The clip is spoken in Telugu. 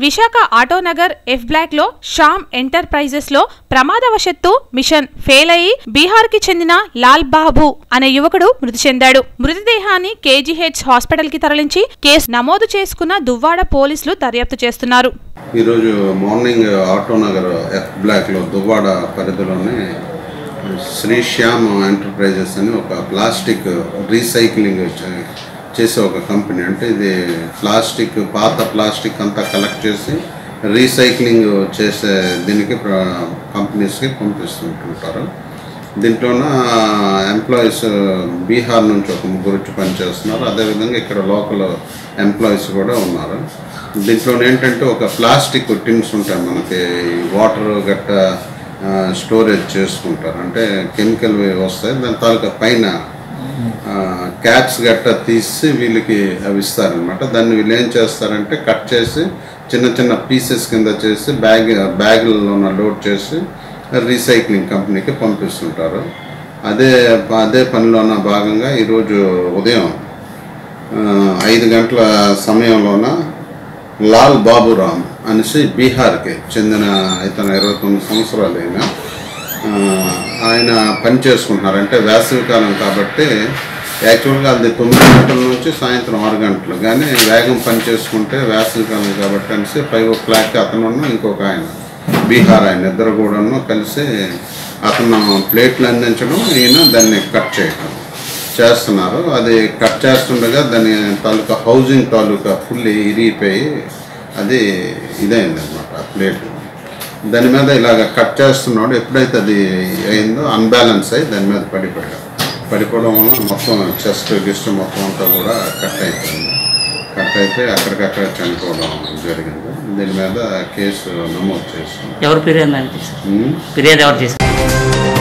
విశాఖ ఆటోనగర్ ఎఫ్ బ్లాక్ లో షామ్ ఎంటర్ప్రైజెస్ లో ప్రమాదవశత్తు మిషన్ ఫెయిల్ అయి బీహార్ కి చెందిన లాల్ బాబు అనే యువకుడు మృతి చెందాడు మృతదేహాన్ని కేజీహెచ్ హాస్పిటల్ కి తరలించి కేసు నమోదు చేసుకున్న దువ్వాడ పోలీసులు దర్యాప్తు చేస్తున్నారు ఈరోజు మార్నింగ్ ఆటోనగర్ ఎఫ్ బ్లాక్లో దువ్వాడ పరిధిలోనే శ్రీ శ్యామ్ ఎంటర్ప్రైజెస్ అని ఒక ప్లాస్టిక్ రీసైక్లింగ్ చే- చేసే ఒక కంపెనీ అంటే ఇది ప్లాస్టిక్ పాత ప్లాస్టిక్ అంతా కలెక్ట్ చేసి రీసైక్లింగ్ చేసే దీనికి ప్ర- కంపెనీస్కి పంపిస్తుంటుంటారు దీంట్లోన ఎంప్లాయీస్ బీహార్ నుంచి ఒక ముగ్గురు వచ్చి పనిచేస్తున్నారు అదేవిధంగా ఇక్కడ లోకల్ ఎంప్లాయీస్ కూడా ఉన్నారు దీంట్లో ఏంటంటే ఒక ప్లాస్టిక్ టిన్స్ ఉంటాయి మనకి వాటర్ గట్ట స్టోరేజ్ చేసుకుంటారు అంటే కెమికల్ వస్తాయి దాని తాలూకా పైన క్యాప్స్ గట్ట తీసి వీళ్ళకి అవి ఇస్తారనమాట దాన్ని వీళ్ళు ఏం చేస్తారంటే కట్ చేసి చిన్న చిన్న పీసెస్ కింద చేసి బ్యాగ్ బ్యాగులలో లోడ్ చేసి రీసైక్లింగ్ కంపెనీకి పంపిస్తుంటారు అదే అదే పనిలోన భాగంగా ఈరోజు ఉదయం ఆ, ఐదు గంటల సమయంలోన లాల్ బాబురామ్ అనేసి బీహార్కి చెందిన ఇతను ఇరవై తొమ్మిది సంవత్సరాలు అయిన ఆయన పని చేసుకుంటున్నారు అంటే వేసవికాలం కాబట్టి యాక్చువల్గా అది తొమ్మిది గంటల నుంచి సాయంత్రం ఆరు గంటలు కానీ వేగం పని చేసుకుంటే వేసవికాలం కాబట్టి అనేసి ఫైవ్ ఓ క్లాక్కి అతను ఇంకొక ఆయన బీహార్ ఆయన ఇద్దరు కూడాను కలిసి అతను ప్లేట్లు అందించడం ఈయన దాన్ని కట్ చేయడం చేస్తున్నారు అది కట్ చేస్తుండగా దాని తాలూకా హౌసింగ్ తాలూకా ఫుల్ ఇరిగిపోయి అది ఇదైంది అనమాట ప్లేట్ దాని మీద ఇలాగ కట్ చేస్తున్నాడు ఎప్పుడైతే అది అయిందో అన్బ్యాలెన్స్ అయ్యి దాని మీద పడిపోయాడు పడిపోవడం వల్ల మొత్తం చెస్ట్ గిస్ట్ మొత్తం అంతా కూడా కట్ అయిపోయింది కట్ అయిపోయి అక్కడికక్కడ చనిపోవడం జరిగింది దీని మీద కేసు నమోదు చేస్తున్నాం ఎవరు ఫిర్యాదు దానికి ఉమ్. ఫిర్యాదు ఎవరు చేశారు